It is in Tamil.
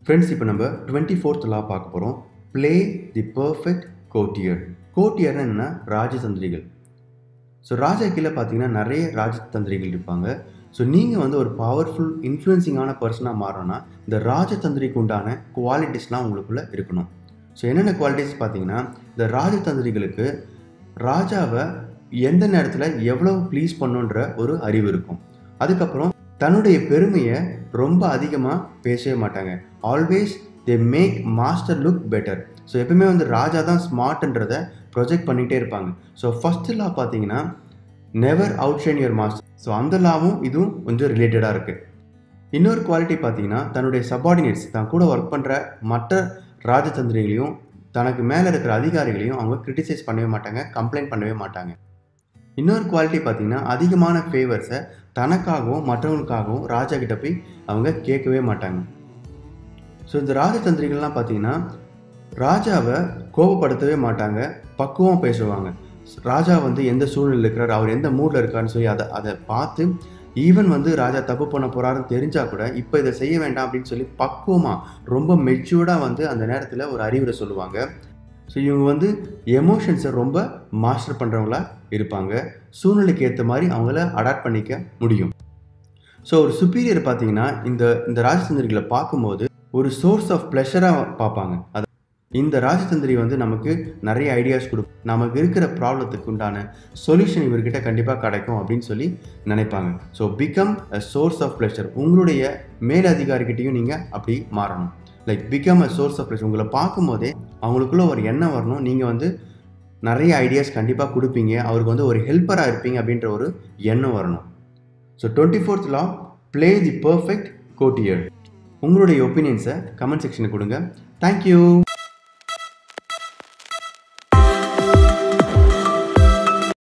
ஃப்ரெண்ட்ஸ் இப்போ நம்ம டுவெண்ட்டி ஃபோர்த் லா பார்க்க போகிறோம் ப்ளே தி பர்ஃபெக்ட் கோட்டியர் கோட்டியர்னா என்ன ராஜதந்திரிகள் ஸோ ராஜா கீழே பார்த்தீங்கன்னா நிறைய ராஜதந்திரிகள் இருப்பாங்க ஸோ நீங்கள் வந்து ஒரு பவர்ஃபுல் இன்ஃப்ளூயன்சிங்கான பர்சனாக மாறணும்னா இந்த ராஜதந்திரிக்கு உண்டான குவாலிட்டிஸ்லாம் உங்களுக்குள்ளே இருக்கணும் ஸோ என்னென்ன குவாலிட்டிஸ் பார்த்தீங்கன்னா இந்த ராஜதந்திரிகளுக்கு ராஜாவை எந்த நேரத்தில் எவ்வளவு ப்ளீஸ் பண்ணுன்ற ஒரு அறிவு இருக்கும் அதுக்கப்புறம் தன்னுடைய பெருமையை ரொம்ப அதிகமாக பேசவே மாட்டாங்க always they make master look better so எப்பவுமே வந்து ராஜா தான் ஸ்மார்ட்ன்றதை ப்ரொஜெக்ட் பண்ணிகிட்டே இருப்பாங்க ஸோ ஃபஸ்ட்டு லா பார்த்தீங்கன்னா never outshine your master so அந்த லாவும் இதுவும் கொஞ்சம் ரிலேட்டடாக இருக்குது இன்னொரு குவாலிட்டி பார்த்தீங்கன்னா தன்னுடைய சப்பார்டினேட்ஸ் தான் கூட ஒர்க் பண்ணுற மற்ற ராஜதந்திரிகளையும் தனக்கு மேலே இருக்கிற அதிகாரிகளையும் அவங்க கிரிட்டிசைஸ் பண்ணவே மாட்டாங்க கம்ப்ளைண்ட் பண்ணவே மாட்டாங்க இன்னொரு குவாலிட்டி பார்த்தீங்கன்னா அதிகமான ஃபேவர்ஸை தனக்காகவும் மற்றவங்களுக்காகவும் ராஜா கிட்ட போய் அவங்க கேட்கவே மாட்டாங்க ஸோ இந்த ராஜதந்திரிகள்லாம் பார்த்தீங்கன்னா ராஜாவை கோபப்படுத்தவே மாட்டாங்க பக்குவம் பேசுவாங்க ராஜா வந்து எந்த சூழ்நிலையில் இருக்கிறார் அவர் எந்த மூடில் இருக்காருன்னு சொல்லி அதை அதை பார்த்து ஈவன் வந்து ராஜா தப்பு பண்ண போகிறாருன்னு தெரிஞ்சால் கூட இப்போ இதை செய்ய வேண்டாம் அப்படின்னு சொல்லி பக்குவமாக ரொம்ப மெச்சூர்டாக வந்து அந்த நேரத்தில் ஒரு அறிவுரை சொல்லுவாங்க ஸோ இவங்க வந்து எமோஷன்ஸை ரொம்ப மாஸ்டர் பண்ணுறவங்களா இருப்பாங்க சூழ்நிலைக்கு ஏற்ற மாதிரி அவங்கள அடாப்ட் பண்ணிக்க முடியும் ஸோ ஒரு சுப்பீரியர் பார்த்தீங்கன்னா இந்த இந்த ராஜதந்திரிகளை பார்க்கும்போது ஒரு சோர்ஸ் ஆஃப் ப்ளஷராக பார்ப்பாங்க அது இந்த ராஜதந்திரி வந்து நமக்கு நிறைய ஐடியாஸ் கொடுக்கும் நமக்கு இருக்கிற ப்ராப்ளத்துக்கு உண்டான சொல்யூஷன் இவர்கிட்ட கண்டிப்பாக கிடைக்கும் அப்படின்னு சொல்லி நினைப்பாங்க so become a source of pleasure உங்களுடைய மேலதிகாரிகிட்டையும் நீங்கள் அப்படி மாறணும் like become a source of pleasure உங்களை பார்க்கும்போதே அவங்களுக்குள்ள ஒரு எண்ணம் வரணும் நீங்கள் வந்து நிறைய ஐடியாஸ் கண்டிப்பாக கொடுப்பீங்க அவருக்கு வந்து ஒரு ஹெல்ப்பராக இருப்பீங்க அப்படின்ற ஒரு எண்ணம் வரணும் so twenty fourth law play the perfect courtier உங்களுடைய ஒப்பீனியன்ஸை கமெண்ட் செக்ஷனுக்கு கொடுங்க தேங்க்யூ